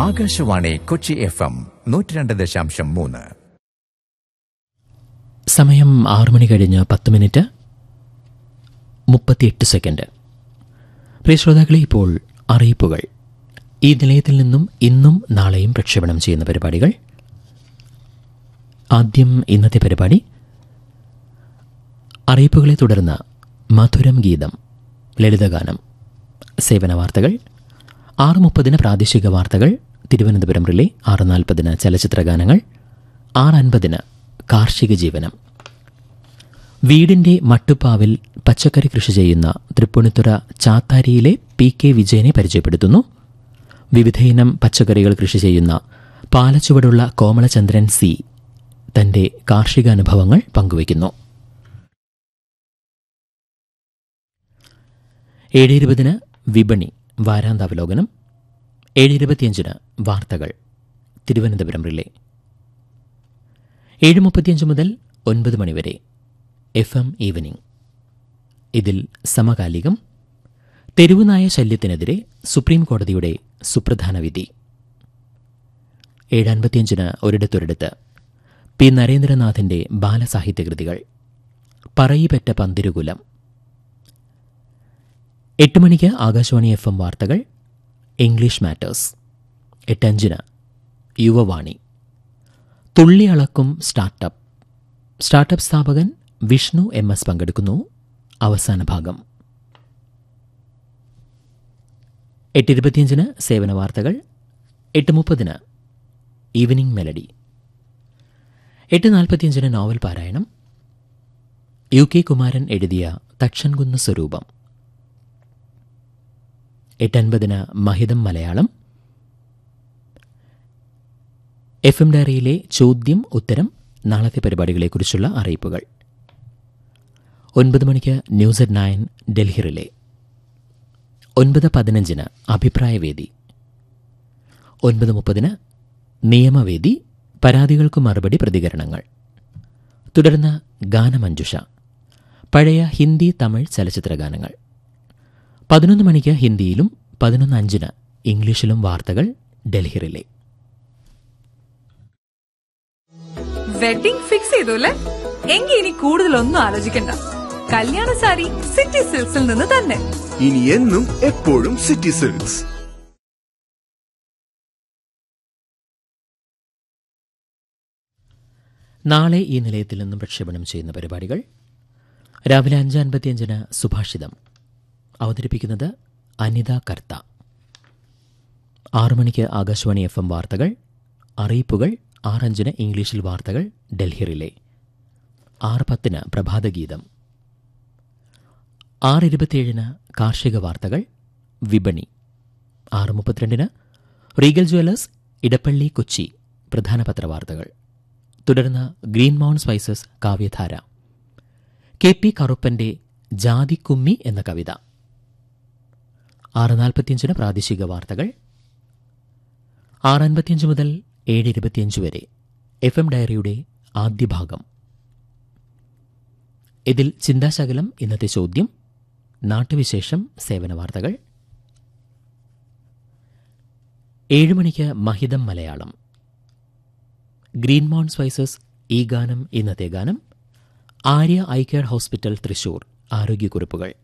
Akashvani Kochi F M നൂറ്റി രണ്ട് ദശാംശം മൂന്ന് സമയം ആറു മണി കഴിഞ്ഞ് പത്ത് മിനിറ്റ് മുപ്പത്തിയെട്ട് സെക്കൻഡ് പ്രിയ ശ്രോതാക്കളെ ഇപ്പോൾ അറിയിപ്പുകൾ ഈ നിലയത്തിൽ നിന്നും ഇന്നും നാളെയും പ്രക്ഷേപണം ചെയ്യുന്ന പരിപാടികൾ ആദ്യം ഇന്നത്തെ പരിപാടി അറിയിപ്പുകളെ തുടർന്ന് മധുരം ഗീതം ലളിതഗാനം സേവന വാർത്തകൾ ആറ് മുപ്പതിന് പ്രാദേശിക വാർത്തകൾ തിരുവനന്തപുരം റിലേ ആറ് നാൽപ്പതിന് ചലച്ചിത്രഗാനങ്ങൾ ആറ് അൻപതിന് കാർഷിക ജീവനം വീടിന്റെ മട്ടുപ്പാവിൽ പച്ചക്കറി കൃഷി ചെയ്യുന്ന തൃപ്പൂണിത്തുറ ചാത്താരിയിലെ പി കെ വിജയനെ പരിചയപ്പെടുത്തുന്നു വിവിധയിനം പച്ചക്കറികൾ കൃഷി ചെയ്യുന്ന പാലച്ചുവടുള്ള കോമളചന്ദ്രൻ സി തന്റെ കാർഷിക അനുഭവങ്ങൾ പങ്കുവയ്ക്കുന്നു ഏഴ് ഇരുപതിന് വിപണി വാരാന്താവലോകനം ഏഴ് ഇരുപത്തിയഞ്ചിന് വാർത്തകൾ തിരുവനന്തപുരം റിലേ ഏഴ് മുപ്പത്തിയഞ്ച് മുതൽ ഒൻപത് മണിവരെ എഫ് എം ഈവനിംഗ് ഇതിൽ സമകാലികം തെരുവുനായ ശല്യത്തിനെതിരെ സുപ്രീം കോടതിയുടെ സുപ്രധാന വിധി ഏഴൻപത്തിയഞ്ചിന് ഒരിടത്തൊരിടത്ത് പി നരേന്ദ്രനാഥിന്റെ ബാലസാഹിത്യകൃതികൾ പറയിപ്പറ്റ പന്തിരുകുലം എട്ട് മണിക്ക് ആകാശവാണി എഫ് എം വാർത്തകൾ ഇംഗ്ലീഷ് മാറ്റേഴ്സ് എട്ടഞ്ചിന് യുവവാണി തുള്ളി അളക്കും സ്റ്റാർട്ടപ്പ് സ്റ്റാർട്ടപ്പ് സ്ഥാപകൻ വിഷ്ണു എം എസ് പങ്കെടുക്കുന്നു അവസാന ഭാഗം എട്ട് ഇരുപത്തിയഞ്ചിന് സേവന വാർത്തകൾ എട്ട് മുപ്പതിന് ഈവനിംഗ് മെലഡി എട്ട് നാൽപ്പത്തിയഞ്ചിന് നോവൽ പാരായണം യു കെ കുമാരൻ എഴുതിയ തക്ഷൻകുന്ന് സ്വരൂപം എട്ടൻപതിന് മഹിതം മലയാളം എഫ് എം ഡയറിയിലെ ചോദ്യം ഉത്തരം നാളത്തെ പരിപാടികളെക്കുറിച്ചുള്ള അറിയിപ്പുകൾ ഒൻപത് മണിക്ക് news at nine Delhi relay ഒൻപത് പതിനഞ്ചിന് അഭിപ്രായവേദി ഒൻപത് മുപ്പതിന് നിയമവേദി പരാതികൾക്ക് മറുപടി പ്രതികരണങ്ങൾ തുടർന്ന് ഗാനമഞ്ജുഷ പഴയ ഹിന്ദി തമിഴ് ചലച്ചിത്ര ഗാനങ്ങൾ പതിനൊന്ന് മണിക്ക് ഹിന്ദിയിലും പതിനൊന്ന് അഞ്ചിന് ഇംഗ്ലീഷിലും വാർത്തകൾ ഡൽഹി റിലേ വെഡിംഗ് ഫിക്സ് ചെയ്തു അല്ലേ എങ്കിൽ ഇനി കൂടുതലൊന്നും ആലോചിക്കണ്ട കല്യാണ സാരി സിറ്റി സിൽക്സിൽ നിന്ന് തന്നെ ഇനി എന്നും എപ്പോഴും സിറ്റി സിൽക്സ് നാളെ ഈ നിലയത്തിൽ നിന്നും പ്രക്ഷേപണം ചെയ്യുന്ന പരിപാടികൾ രാവിലെ അഞ്ച് അൻപത്തിയഞ്ചിന് സുഭാഷിതം അവതരിപ്പിക്കുന്നത് അനിത കർത്ത ആറു മണിക്ക് ആകാശവാണി എഫ് എം വാർത്തകൾ അറിയിപ്പുകൾ ആറഞ്ചിന് ഇംഗ്ലീഷിൽ വാർത്തകൾ ഡൽഹി റിലേ ആറ് പത്തിന് പ്രഭാതഗീതം ആറ് ഇരുപത്തിയേഴിന് കാർഷിക വാർത്തകൾ വിപണി ആറ് മുപ്പത്തിരണ്ടിന് റീഗൽ ജ്വല്ലേഴ്സ് ഇടപ്പള്ളി കൊച്ചി പ്രധാന പത്രവാർത്തകൾ തുടർന്ന് ഗ്രീൻ മൗണ്ട് സ്പൈസസ് കാവ്യധാര കെ പി കറുപ്പന്റെ ജാതിക്കുമ്മി എന്ന കവിത ആറ് നാൽപ്പത്തിയഞ്ചിന് പ്രാദേശിക വാർത്തകൾ ആറ് അൻപത്തിയഞ്ച് മുതൽ ഏഴ് ഇരുപത്തിയഞ്ച് വരെ എഫ് എം ഡയറിയുടെ ആദ്യ ഭാഗം ഇതിൽ ചിന്താശകലം ഇന്നത്തെ ചോദ്യം നാട്ടുവിശേഷം സേവന വാർത്തകൾ ഏഴ് മണിക്ക് മഹിതം മലയാളം ഗ്രീൻ മൗണ്ട് സ്പൈസസ് ഈ ഗാനം ഇന്നത്തെ ഗാനം Arya I care hospital Thrissur ആരോഗ്യക്കുറിപ്പുകൾ